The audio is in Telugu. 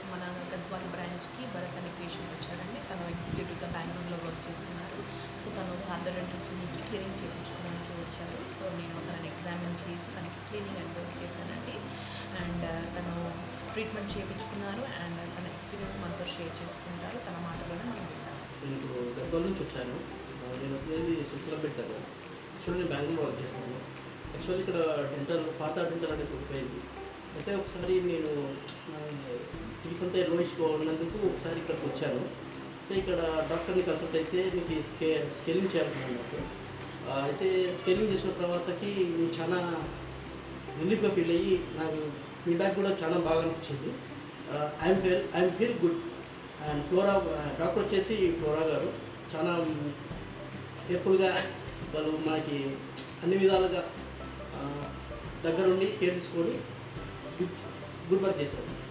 మన గద్వాల బ్రాంచ్కి భరత్ అనే పేషెంట్ వచ్చారండి తను ఎగ్జిక్యూటివ్గా బెంగళూరులో వర్క్ చేస్తున్నారు సో తను హార్దర్ క్లినిక్కి క్లీనింగ్ చేయించుకోవడానికి వచ్చారు సో నేను తనని ఎగ్జామిన్ చేసి తనకి క్లీనింగ్ అడ్వైస్ చేశానండి అండ్ తను ట్రీట్మెంట్ చేయించుకున్నారు అండ్ తన ఎక్స్పీరియన్స్ మనతో షేర్ చేసుకుంటారు తన మాటలోనే మనం వింటాం నేను ఇప్పుడు గద్వాల నుంచి వచ్చాను ఆ, నేను వచ్చేది సుఖలం పెట్టాను యాక్చువల్లీ నేను బెంగళూరు వర్క్ చేస్తాను యాక్చువల్లీ ఇక్కడ డెంటల్ పాత డెంటల్ అనేది ఉండిపోయింది అయితే ఒకసారి నేను టీస్ అంతా నిర్వహించుకున్నందుకు ఒకసారి ఇక్కడికి వచ్చాను వస్తే ఇక్కడ డాక్టర్ని కన్సల్ట్ అయితే మీకు స్కే స్కేలింగ్ చేయాలనుకున్నాను నాకు ఆ, అయితే స్కేలింగ్ చేసిన తర్వాతకి నేను చాలా రిలీఫ్గా ఫీల్ అయ్యి నాకు ఫీడ్బ్యాక్ కూడా చాలా బాగా అనిపించింది I'm feel I'm feel good and Flora doctor వచ్చేసి ఫ్లోరా గారు చాలా కేర్ఫుల్గా వాళ్ళు మనకి అన్ని విధాలుగా ఆ, దగ్గరుండి కేర్ తీసుకొని గుడ్ గుడ్ వర్క్ చేశారు